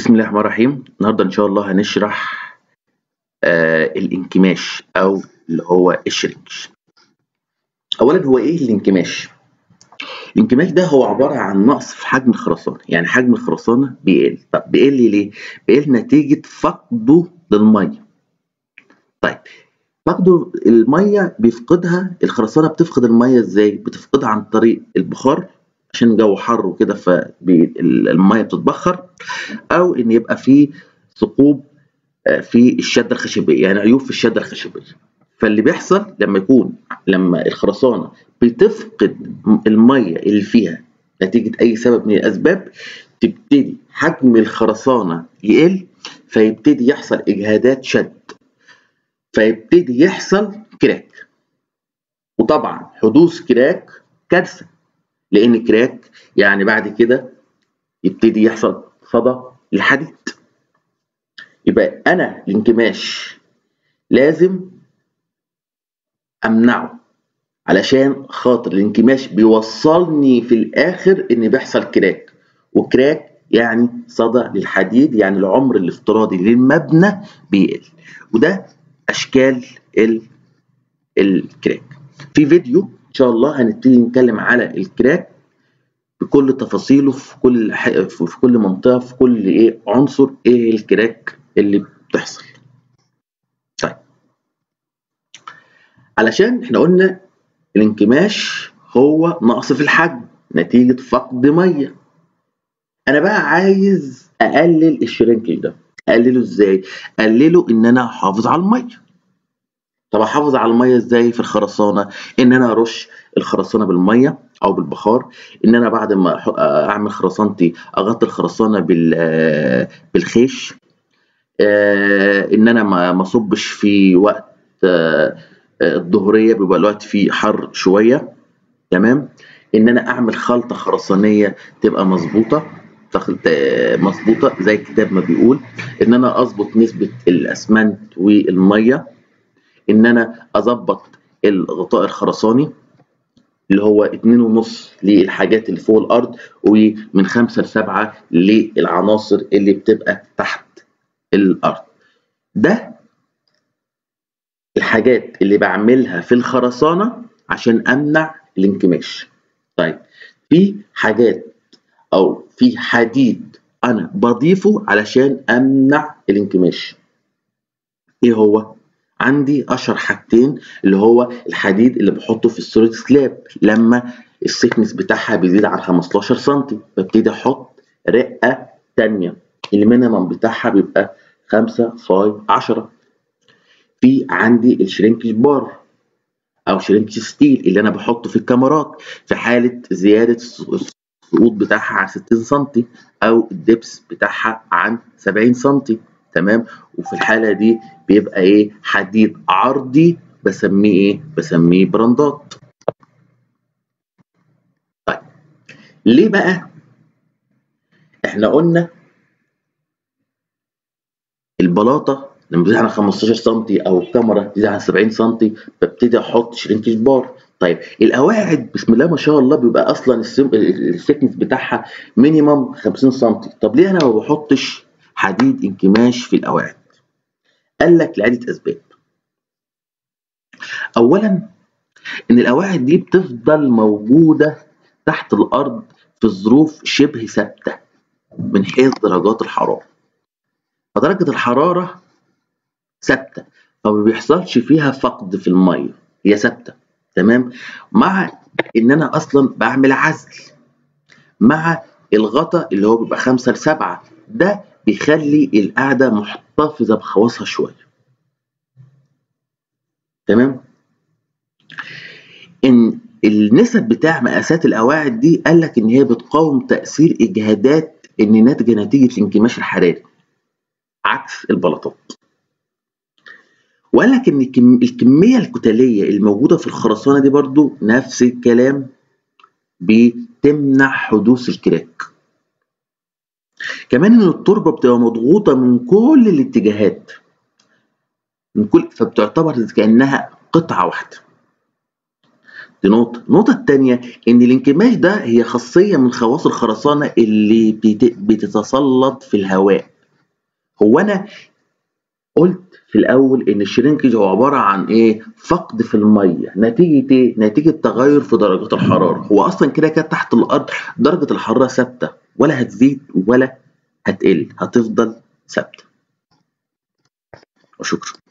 بسم الله الرحمن الرحيم النهارده ان شاء الله هنشرح آه الانكماش او اللي هو الشرينكش اولا هو ايه الانكماش الانكماش ده هو عباره عن نقص في حجم الخرسانه يعني حجم الخرسانه بيقل طب بيقل ليه بيقل نتيجه فقده للميه طيب فقده الميه بيفقدها الخرسانه بتفقد الميه ازاي بتفقدها عن طريق البخار عشان الجو حر وكده فالميه بتتبخر او ان يبقى في ثقوب في الشده الخشبيه يعني عيوب في الشده الخشبيه فاللي بيحصل لما يكون لما الخرسانه بتفقد الميه اللي فيها نتيجه اي سبب من الاسباب تبتدي حجم الخرسانه يقل فيبتدي يحصل اجهادات شد فيبتدي يحصل كراك وطبعا حدوث كراك كارثه لان كراك يعني بعد كده يبتدي يحصل صدى للحديد يبقى انا الانكماش لازم امنعه علشان خاطر الانكماش بيوصلني في الاخر ان بيحصل كراك وكراك يعني صدى للحديد يعني العمر الافتراضي للمبنى بيقل وده اشكال الكراك في فيديو ان شاء الله هنبتدي نتكلم على الكراك بكل تفاصيله في كل في كل منطقه في كل ايه عنصر ايه الكراك اللي بتحصل طيب علشان احنا قلنا الانكماش هو نقص في الحجم نتيجه فقد ميه انا بقى عايز اقلل الشرينكج ده اقلله ازاي اقلله ان انا احافظ على الميه طب احافظ على الميه ازاي في الخرسانه ان انا ارش الخرسانه بالميه او بالبخار ان انا بعد ما اعمل خرسانتي اغطي الخرسانه بالخيش ان انا ما اصبش في وقت الظهريه بيبقى الوقت فيه حر شويه تمام ان انا اعمل خلطه خرسانيه تبقى مظبوطه مظبوطه زي الكتاب ما بيقول ان انا اظبط نسبه الاسمنت والميه ان انا اظبط الغطاء الخرساني اللي هو اتنين ونص للحاجات اللي فوق الارض ومن خمسة لسبعة للعناصر اللي بتبقى تحت الارض ده الحاجات اللي بعملها في الخرسانة عشان امنع الانكماش طيب في حاجات او في حديد انا بضيفه علشان امنع الانكماش ايه هو عندي اشهر حاجتين اللي هو الحديد اللي بحطه في السوليد سلاب لما السكنس بتاعها بيزيد عن 15 سم ببتدي احط رقه تانية المينيمم بتاعها بيبقى 5 5 10 في عندي الشرينكج بار او شرينكج ستيل اللي انا بحطه في الكاميرات في حاله زياده السقوط بتاعها عن 60 سم او الدبس بتاعها عن 70 سم تمام وفي الحاله دي بيبقى ايه حديد عرضي بسميه ايه بسميه براندات طيب ليه بقى احنا قلنا البلاطه لما بتزيد عن 15 سم او الكاميرا تزيد عن 70 سم ببتدي احط شرينكج بار طيب القواعد بسم الله ما شاء الله بيبقى اصلا السكنس بتاعها مينيمم 50 سم طب ليه انا ما بحطش حديد انكماش في القواعد قال لك لعده اسباب اولا ان القواعد دي بتفضل موجوده تحت الارض في ظروف شبه ثابته من حيث درجات الحراره فدرجه الحراره ثابته فما بيحصلش فيها فقد في الميه هي ثابته تمام مع ان انا اصلا بعمل عزل مع الغطا اللي هو بيبقى 5 ل 7 ده بيخلي القاعدة محتفظة بخواصها شوية تمام ان النسب بتاع مقاسات القواعد دي قال لك ان هي بتقاوم تاثير اجهادات ان ناتجه نتيجه الانكماش الحراري عكس البلاطات وقال لك ان الكميه الكتليه الموجوده في الخرسانه دي برضو نفس الكلام بتمنع حدوث الكراك كمان ان التربه بتبقى مضغوطه من كل الاتجاهات من كل فبتعتبر كانها قطعه واحده دي نقطه النقطه الثانيه ان الانكماش ده هي خاصيه من خواص الخرسانه اللي بتتسلط في الهواء هو انا قلت في الاول ان الشرينكج هو عباره عن ايه فقد في الميه نتيجه ايه نتيجه تغير في درجات الحراره هو اصلا كده كده تحت الارض درجه الحراره ثابته ولا هتزيد ولا هتقل هتفضل ثابته وشكرا